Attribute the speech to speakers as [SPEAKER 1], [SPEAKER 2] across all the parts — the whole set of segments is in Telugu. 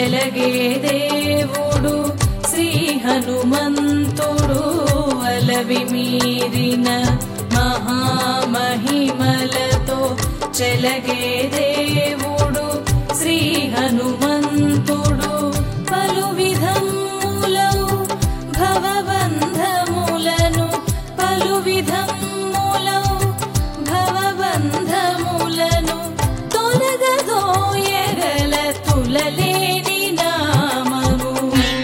[SPEAKER 1] చెలగే దేవుడు శ్రీ హనుమంతుడు అలవి మీరిన మహామహిమలతో చెలగే దేవుడు శ్రీ హనుమంతుడు పలు విధములవు భవబంధములను పలు విధములవు భవబంధములను తొలగదోయగల తులలేని నామము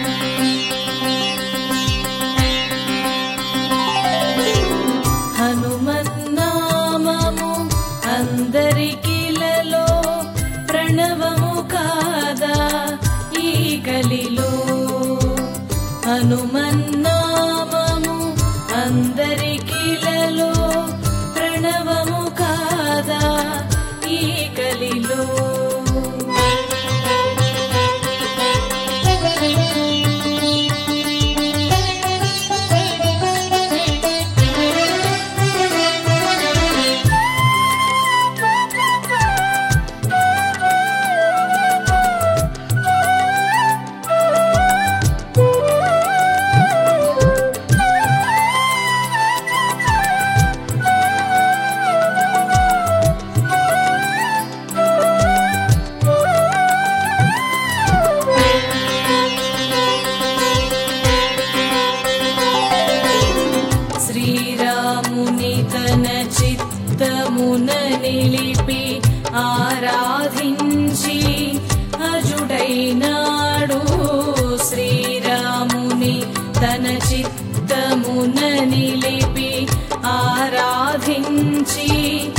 [SPEAKER 1] హనుమన్నామము అందరికిలలో ప్రణవము కాదా ఈ కలిలో హనుమన్నామము అందరికిలలో ప్రణవము కాదా ఈ కలిలో శ్రీరాముని తన చిత్తమున నిలిపి ఆరాధించి అజుడైనాడు శ్రీరాముని తన చిత్తమున నిలిపి ఆరాధించి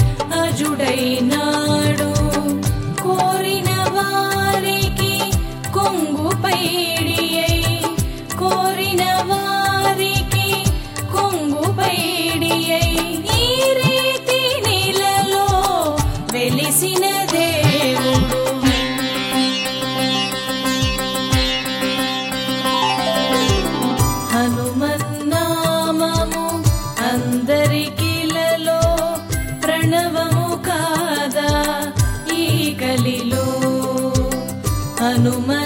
[SPEAKER 1] అజుడైనాడు కోరిన వారికి కొంగు పైడియై కోరిన వారికి కొంగు పైడియై ఈ రీతి నీలలో వెలిసిన దేవుడు హనుమన్నామము అందరికిలలో ప్రణవము కాదా ఈ కలిలో హనుమ